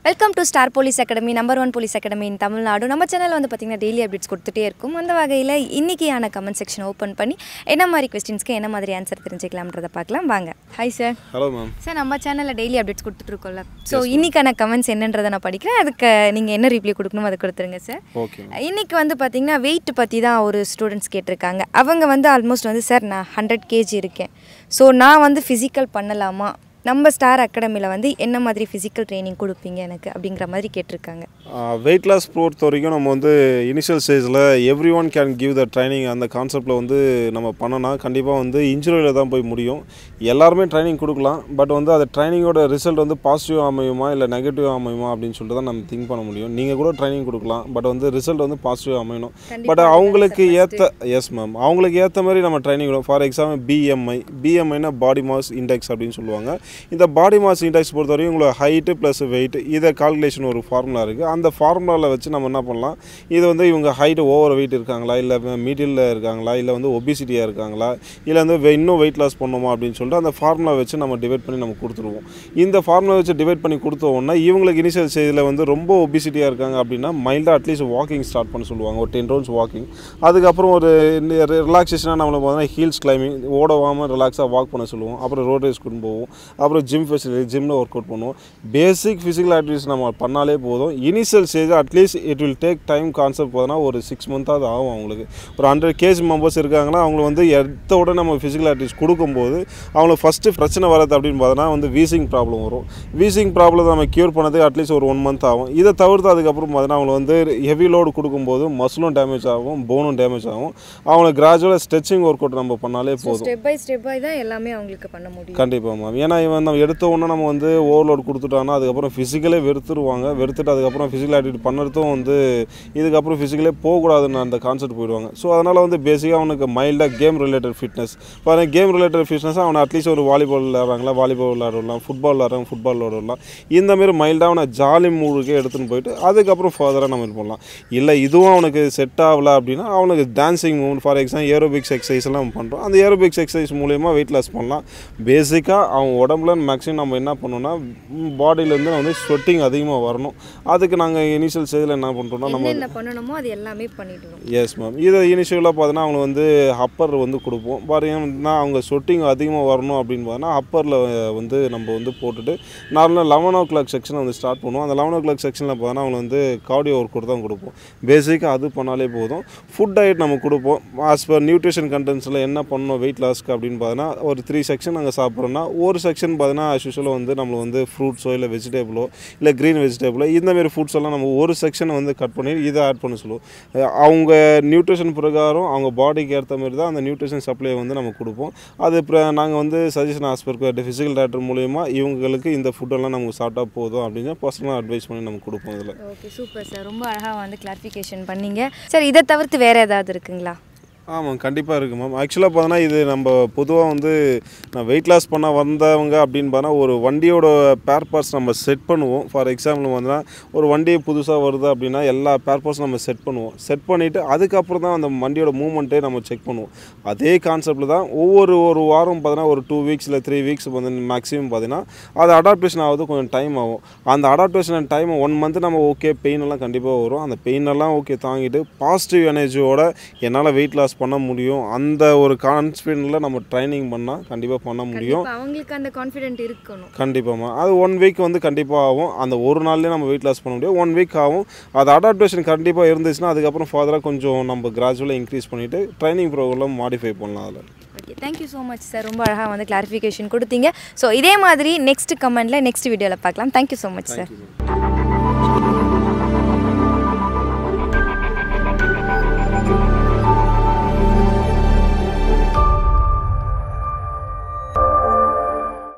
welcome to Star police academy number one police academy in Tamil Nadu நம்ம சேனலில் வந்து பார்த்திங்கன்னா டெய்லி அப்டேட்ஸ் கொடுத்துட்டே இருக்கும் அந்த வகையில் இன்றைக்கியான கமெண்ட் செக்ஷன் ஓப்பன் பண்ணி என்ன மாதிரி கொஸ்டின்ஸ்க்கு என்ன மாதிரி ஆன்சர் தெரிஞ்சுக்கலாம்ன்றதை பார்க்கலாம் வாங்க hi sir hello ma'am sir நம்ம சேனலில் டெய்லி அப்டேட்ஸ் கொடுத்துட்ருக்கோம்ல ஸோ இன்னைக்கான கமெண்ட்ஸ் என்னன்றதை நான் படிக்கிறேன் அதுக்கு நீங்கள் என்ன ரிப்ளை கொடுக்கணும் அதை கொடுத்துருங்க சார் ஓகே இன்னைக்கு வந்து பார்த்தீங்கன்னா வெயிட் பற்றி தான் ஒரு ஸ்டூடெண்ட்ஸ் கேட்டிருக்காங்க அவங்க வந்து ஆல்மோஸ்ட் வந்து சார் நான் ஹண்ட்ரட் கேஜி இருக்கேன் ஸோ நான் வந்து ஃபிசிக்கல் பண்ணலாமா நம்ம ஸ்டார் அகாடமியில் வந்து என்ன மாதிரி ஃபிசிக்கல் ட்ரைனிங் கொடுப்பீங்க எனக்கு அப்படிங்கிற மாதிரி கேட்டிருக்காங்க வெயிட் லாஸ் பொறுத்த வரைக்கும் நம்ம வந்து இனிஷியல் ஸ்டேஜில் every one can give the training அந்த கான்செப்டில் வந்து நம்ம பண்ணோன்னா கண்டிப்பாக வந்து இன்ஜுரியில் தான் போய் முடியும் எல்லாருமே ட்ரைனிங் கொடுக்கலாம் பட் வந்து அது ட்ரைனிங்கோட ரிசல்ட் வந்து பாசிட்டிவ் அமையுமா இல்லை நெகட்டிவ் அமையுமா அப்படின்னு சொல்லிட்டு தான் நம்ம திங்க் பண்ண முடியும் நீங்கள் கூட ட்ரைனிங் கொடுக்கலாம் பட் வந்து ரிசல்ட் வந்து பாசிட்டிவ் அமையணும் பட் அவங்களுக்கு ஏற்ற எஸ் மேம் அவங்களுக்கு ஏற்ற மாதிரி நம்ம ட்ரைனிங் ஃபார் எக்ஸாம்பிள் பிஎம்ஐ பிஎம்ஐனா பாடி மாஸ் இண்டெக்ஸ் அப்படின்னு சொல்லுவாங்க இந்த பாடி மாஸ் இண்டெக்ஸ் பொறுத்தவரைக்கும் உங்களுக்கு ஹைட்டு ப்ளஸ் வெயிட் இதை கால்குலேஷன் ஒரு ஃபார்முலா இருக்குது அந்த ஃபார்முலாவில் வச்சு நம்ம என்ன பண்ணலாம் இது வந்து இவங்க ஹைட்டு ஓவர் வெயிட் இருக்காங்களா இல்லை மீடியில் இருக்காங்களா இல்லை வந்து ஒபிசிட்டியாக இருக்காங்களா இல்லை வந்து வெ- இன்னும் வெயிட் லாஸ் பண்ணுமா அப்படின்னு சொல்லிட்டு அந்த ஃபார்முலா வச்சு நம்ம டிவைட் பண்ணி நம்ம கொடுத்துருவோம் இந்த ஃபார்முலா வச்சு டிவைட் பண்ணி கொடுத்த உடனே இவங்களுக்கு இனிஷியல் ஸ்டேஜில் வந்து ரொம்ப ஒபிசிட்டியாக இருக்காங்க அப்படின்னா மைல்டாக அட்லீஸ்ட் வாக்கிங் ஸ்டார்ட் பண்ண சொல்லுவாங்க ஒரு டென் ரவுண்ட்ஸ் வாக்கிங் அதுக்கப்புறம் ஒரு ரிலாக்ஸேஷனாக நம்மளுக்கு பார்த்தீங்கன்னா ஹீல்ஸ் கிளைம்பிங் ஓடவாமல் ரிலாக்ஸாக வாக் பண்ண சொல்லுவோம் அப்புறம் ரோட் ரேஸ் கொண்டு போவோம் அப்புறம் ஜிம் ஃபெசிலிட்டி ஜிம்மில் ஒர்க் அவுட் பண்ணுவோம் பேசிக் ஃபிசிக்கல் ஆக்டிவிட்டிஸ் நம்ம பண்ணாலே போதும் initial stage at least it will take time concept பார்த்தோன்னா ஒரு சிக்ஸ் மந்த்தாவது ஆகும் அவங்களுக்கு ஒரு ஹண்ட்ரட் கேஜ் மெம்பர்ஸ் இருக்காங்கன்னா அவங்களுக்கு வந்து எடுத்தோட நம்ம ஃபிசிக்கல் ஆக்டிவிட்டிஸ் கொடுக்கும்போது அவங்களுக்கு ஃபஸ்ட்டு பிரச்சனை வரது அப்படின்னு பார்த்தோன்னா வந்து வீசிங் ப்ராப்ளம் வரும் வீசிங் ப்ராப்ளம் நம்ம க்யூர் பண்ணதுக்கு அட்லீஸ்ட் ஒரு ஒன் மந்த் ஆகும் இதை தவிர்த்து அதுக்கப்புறம் பார்த்தீங்கன்னா அவங்களுக்கு வந்து ஹெவி லோடு கொடுக்கும்போது மசிலும் டேமேஜ் ஆகும் போனும் டேமேஜ் ஆகும் அவங்களுக்கு கிராஜுவலாக ஸ்ட்ரெச்சிங் ஒர்க் அவுட் நம்ம பண்ணாலே போதும் ஸ்டெப் பை ஸ்டெப் பை தான் எல்லாமே அவங்களுக்கு பண்ண முடியும் கண்டிப்பாக மேம் ஏன்னா இவன் நம்ம எடுத்த உடனே நம்ம வந்து ஓவர்லோட் கொடுத்துட்டோன்னா அதுக்கப்புறம் ஃபிசிக்கலே வெறுத்துருவாங்க வெறுத்துட்டு அதுக்கப்புறம் ஃபிசிக்கல் ஆக்டிவிட்டி பண்ணுறதும் வந்து இதுக்கப்புறம் ஃபிசிக்கலே போகக்கூடாதுன்னு அந்த கான்செப்ட் போயிடுவாங்க ஸோ அதனால் வந்து பேசிக்காக அவனுக்கு மைல்டாக கேம் ரிலேட்டட் ஃபிட்னஸ் பாருங்க கேம் ரிலேட்டட் ஃபிட்னஸ் அவனை அட்லீஸ்ட் ஒரு வாலிபால் விளையாடுறாங்களா வாலிபால் விளையாடலாம் ஃபுட்பால் விளையாடுறாங்க ஃபுட்பால் விளையாடலாம் இந்த மாதிரி மைல்டாக அவனை ஜாலி மூடுக்கே எடுத்துன்னு போயிட்டு அதுக்கப்புறம் ஃபர்தராக நம்ம இது பண்ணலாம் இல்லை இதுவும் அவனுக்கு செட் ஆகல அப்படின்னா அவனுக்கு dancing movement for example aerobics exercise எல்லாம் நம்ம பண்ணுறோம் அந்த ஏரோபிக்ஸ் எக்ஸசைஸ் மூலயமா வெயிட் லாஸ் பண்ணலாம் பேசிக்காக அவன் உடம்புல மேக்ஸிமம் நம்ம என்ன பண்ணோம்னா பாடியிலேருந்து வந்து ஸ்வெட்டிங் அதிகமாக வரணும் அதுக்கு நாங்கள் இனிஷியல் ஸ்டேஜில் என்ன பண்ணுறோம்னா நம்ம என்னென்ன பண்ணணுமோ அது எல்லாமே பண்ணிடுவோம் எஸ் மேம் இதை இனிஷியலாக பார்த்தீங்கன்னா அவங்க வந்து அப்பர் வந்து கொடுப்போம் பார்த்தீங்கன்னா அவங்க சொட்டிங் அதிகமாக வரணும் அப்படின்னு பார்த்தீங்கன்னா அப்பரில் வந்து நம்ம வந்து போட்டுட்டு நார்மலாக லெவன் ஓ கிளாக் செக்ஷனை வந்து ஸ்டார்ட் பண்ணுவோம் அந்த லெவன் ஓ கிளாக் செக்ஷனில் பார்த்தீங்கன்னா அவங்க வந்து கார்டியோ ஒர்க் அவுட் தான் கொடுப்போம் பேசிக்காக அது பண்ணாலே போதும் ஃபுட் டயட் நம்ம கொடுப்போம் ஆஸ் பர் நியூட்ரிஷன் கண்டென்ட்ஸில் என்ன பண்ணணும் வெயிட் லாஸ்க்கு அப்படின்னு பார்த்தீங்கன்னா ஒரு த்ரீ செக்ஷன் நாங்கள் சாப்பிட்றோன்னா ஒரு செக்ஷன் பார்த்தீங்கன்னா as usual வந்து நம்ம வந்து ஃப்ரூட்ஸோ இல்லை வெஜிடபிளோ இல்லை க்ரீன் வெஜிடபிளோ இந்த மாதிரி ஃபுட்ஸ் எல்லாம் நம்ம ஒரு செக்ஷனை வந்து கட் பண்ணி இதை ஆட் பண்ண சொல்லுவோம் அஹ் அவங்க நியூட்ரிஷன் பிரகாரம் அவங்க பாடிக்கு ஏற்ற மாதிரி தான் அந்த நியூட்ரிஷன் சப்ளை வந்து நம்ம கொடுப்போம் அது நாங்கள் வந்து சஜஷன் ஆஸ்பர் ஃபிசிக்கல் டாக்டர் மூலயமா இவங்களுக்கு இந்த ஃபுட்டெல்லாம் நமக்கு சாப்பிட்டா போதும் அப்படின்னு பர்சனலாக அட்வைஸ் பண்ணி நம்ம கொடுப்போம் இதில் ஓகே சூப்பர் சார் ரொம்ப அழகாக வந்து கிளாரிஃபிகேஷன் பண்ணீங்க சார் இதை தவிர்த்து வேறு ஏதாவது இருக்குங்களா ஆமாம் கண்டிப்பாக இருக்குது மேம் ஆக்சுவலாக பார்த்தோன்னா இது நம்ம பொதுவாக வந்து நான் வெயிட் லாஸ் பண்ண வந்தவங்க அப்படின்னு பார்த்தா ஒரு வண்டியோட பேர் பார்ட்ஸ் நம்ம செட் பண்ணுவோம் ஃபார் எக்ஸாம்பிள் வந்துன்னா ஒரு வண்டி புதுசாக வருது அப்படின்னா எல்லா பேர் பார்ட்ஸ் நம்ம செட் பண்ணுவோம் செட் பண்ணிவிட்டு அதுக்கப்புறம் தான் அந்த வண்டியோட மூவ்மெண்ட்டே நம்ம செக் பண்ணுவோம் அதே கான்செப்டில் தான் ஒவ்வொரு ஒரு வாரம் பார்த்தீங்கன்னா ஒரு டூ வீக்ஸ் இல்லை த்ரீ வீக்ஸ் வந்து மேக்ஸிமம் பார்த்தீங்கன்னா அது அடாப்டேஷன் ஆகுது கொஞ்சம் டைம் ஆகும் அந்த அடாப்டேஷன் டைம் ஒன் மந்த் நம்ம ஓகே பெயின் எல்லாம் கண்டிப்பாக வரும் அந்த பெயின் எல்லாம் ஓகே தாங்கிட்டு பாசிட்டிவ் எனர்ஜியோட என்னால் வெயிட் லாஸ் பண்ண முடியும் அந்த ஒரு கான்ஃபிடென்ட்டில் நம்ம ட்ரைனிங் பண்ணால் கண்டிப்பாக பண்ண முடியும் கண்டிப்பா அவங்களுக்கு அந்த கான்ஃபிடென்ட் இருக்கணும் கண்டிப்பாகம்மா அது ஒன் வீக் வந்து கண்டிப்பாக ஆகும் அந்த ஒரு நாள்லேயே நம்ம வெயிட் லாஸ் பண்ண முடியும் ஒன் வீக் ஆகும் அது அடாப்டேஷன் கண்டிப்பாக இருந்துச்சுன்னா அதுக்கப்புறம் ஃபர்தராக கொஞ்சம் நம்ம கிராஜுவலாக இன்க்ரீஸ் பண்ணிவிட்டு ட்ரைனிங் ப்ரோக்ராம் மாடிஃபை பண்ணலாம் அதில் okay thank you so much sir ரொம்ப அழகாக வந்து கிளாரிஃபிகேஷன் கொடுத்தீங்க ஸோ இதே மாதிரி நெக்ஸ்ட் கமெண்ட்டில் நெக்ஸ்ட் வீடியோவில் பார்க்கலாம் thank you so much sir thank you